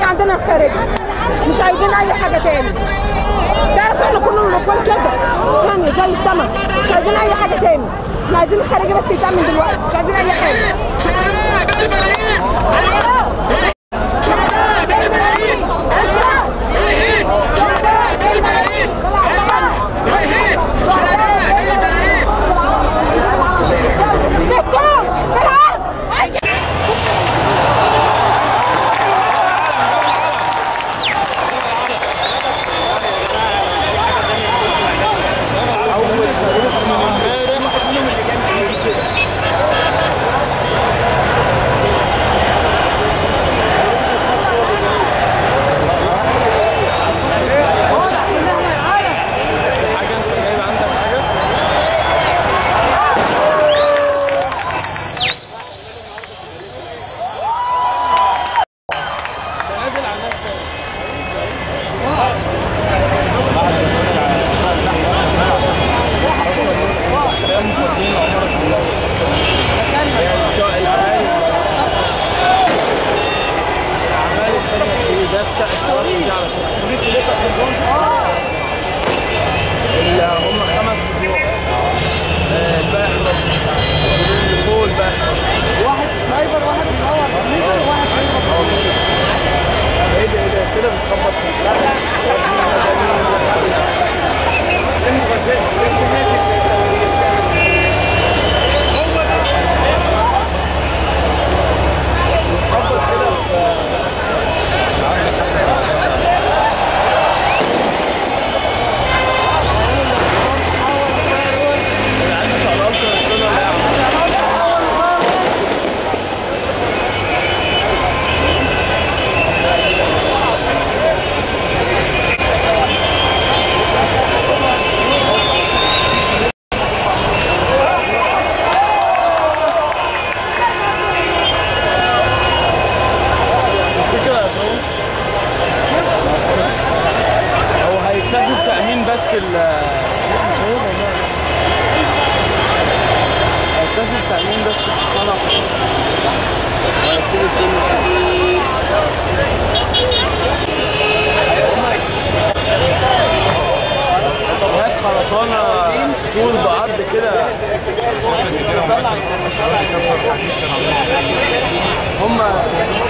عندنا الخارجي مش عايزين اي حاجه تاني تعرف احنا كنا بنقول كده يعني زي السمك مش عايزين اي حاجه تاني احنا عايزين الخارجي بس يتأمن دلوقتي مش عايزين اي حاجه دكتور في الارض حاجه انت جايب عندك حاجه نازل على الناس تاني ده شقة خلاص دي على اللي هم خمس فروع آه، الباقي خلاص اللي فوق الباقي واحد سنايبر واحد منور نزل وواحد ايه ده ايه ده كده بتخبط في بتخبط كده في العيال بتوع الالترا السودا اللي يعمل تفتكر هيخرجوا؟ هو هيكتفي بتأمين بس ال مش هيبقى هيكتفي بتأمين بس الصنع وهيسيب الدنيا هناك خرسانة طول بعرض كده هم